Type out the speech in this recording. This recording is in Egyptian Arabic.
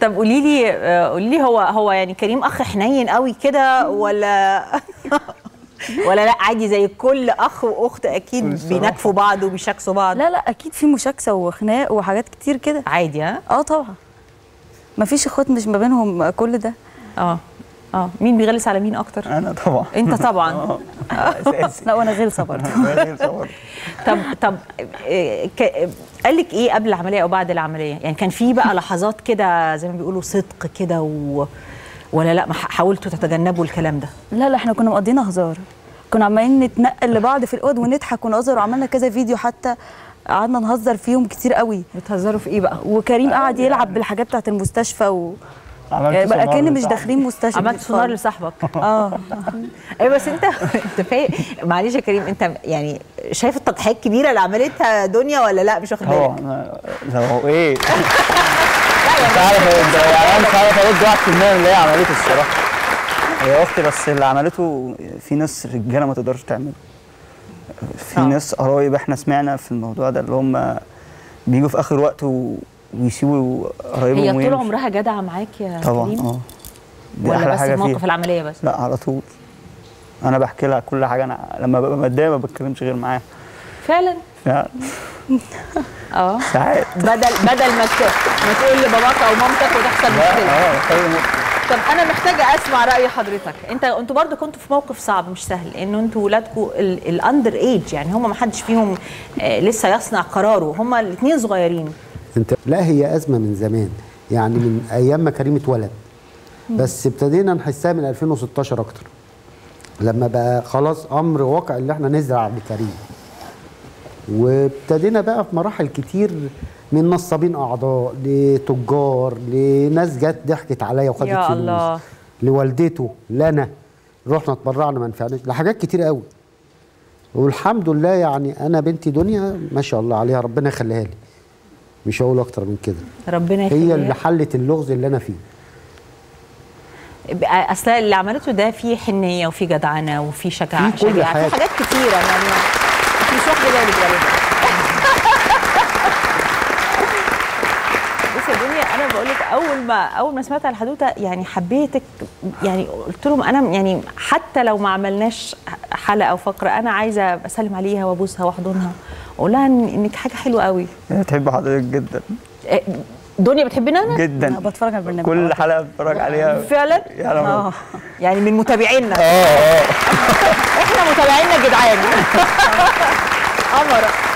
طب قولي لي آه، قولي لي هو هو يعني كريم اخ حنين قوي كده ولا ولا لا عادي زي كل اخ واخت اكيد الصراحة. بينكفوا بعض وبيشاكسوا بعض لا لا اكيد في مشاكسه وخناق وحاجات كتير كده عادي ها اه طبعا مفيش اخوات مش ما بينهم كل ده اه اه مين بيغلس على مين اكتر انا طبعا انت طبعا اساسي لا وانا غلسه برضه غير صور. طب طب آه، ك- قال لك ايه قبل العمليه او بعد العمليه يعني كان في بقى لحظات كده زي ما بيقولوا صدق كده و... ولا لا ما ح- حاولتوا تتجنبوا الكلام ده لا لا احنا كنا مقضينا هزار كنا عمالين نتنقل لبعض في الاوض ونضحك ونهزر وعملنا كذا فيديو حتى قعدنا نهزر فيهم كتير قوي بتهزروا في ايه بقى وكريم قعد يلعب بالحاجات بتاعت المستشفى و... عملت يعني بقى سونار كأن مش لصاحبي. داخلين مستشفى عملت سونار لصاحبك اه ايوه بس انت انت فاهم معلش يا كريم انت يعني شايف التضحيه الكبيره اللي عملتها دنيا ولا لا مش واخد طبعا بالك؟ أنا- لو ايه مش عارف ارد يعني انا مش عارف ارد 1% من اللي هي عملته الصراحه هي اختي بس اللي عملته في ناس رجاله ما تقدرش تعمله في آه. ناس قرايب احنا سمعنا في الموضوع ده اللي هم بيجوا في اخر وقت و... ويسيبوا قرايبهم هي طول ويمشوا. عمرها جدعه معاك يا طبعا كريم اه دي ولا احلى بس حاجه في موقف فيها العمليه بس؟ لا على طول انا بحكي لها كل حاجه انا لما ببقى متضايق ما بتكلمش غير معاها فعلا يعني اه ساعات بدل بدل ما ت- ما تقول لباباك او مامتك وتحصل لا مشكله اه خلي- طب انا محتاجه اسمع راي حضرتك انت انتوا برضو كنتوا في موقف صعب مش سهل انه انتوا ولادكم الاندر ايج يعني هم ما حدش فيهم آه لسه يصنع قراره هم الاثنين صغيرين انت لا هي ازمه من زمان يعني من ايام ما كريم اتولد بس ابتدينا نحسها من 2016 اكتر لما بقى خلاص امر واقع اللي احنا نزرع بكريم وابتدينا بقى في مراحل كتير من نصابين اعضاء لتجار لناس جت ضحكت عليا وخدت يا فلوس الله. لوالدته لنا رحنا اتبرعنا ما نفعناش لحاجات كتير قوي والحمد لله يعني انا بنتي دنيا ما شاء الله عليها ربنا يخليها لي مش هقول اكتر من كده ربنا هي يخليها اللي حلت اللغز اللي انا فيه اصل اللي عملته ده فيه حنيه وفيه جدعنه وفيه شجاعه في كل شجاعة، حاجة. في حاجات كتيره يعني انت مش واخده بالك غالبا بصي يا دنيا انا بقول لك اول ما اول ما سمعت على الحدوته يعني حبيتك يعني قلت لهم انا يعني حتى لو ما عملناش حلقه او فقره انا عايزه اسلم عليها وابوسها واحضنها واقول لها إن- انك حاجه حلوه قوي هي بتحب حضرتك جدا إيه، دنيا بتحبني انا جدا أنا بتفرج على البرنامج كل حلقه بتفرج عليها فعلا يعني اه يعني من متابعينا اه اه احنا متابعينا جدعان قمر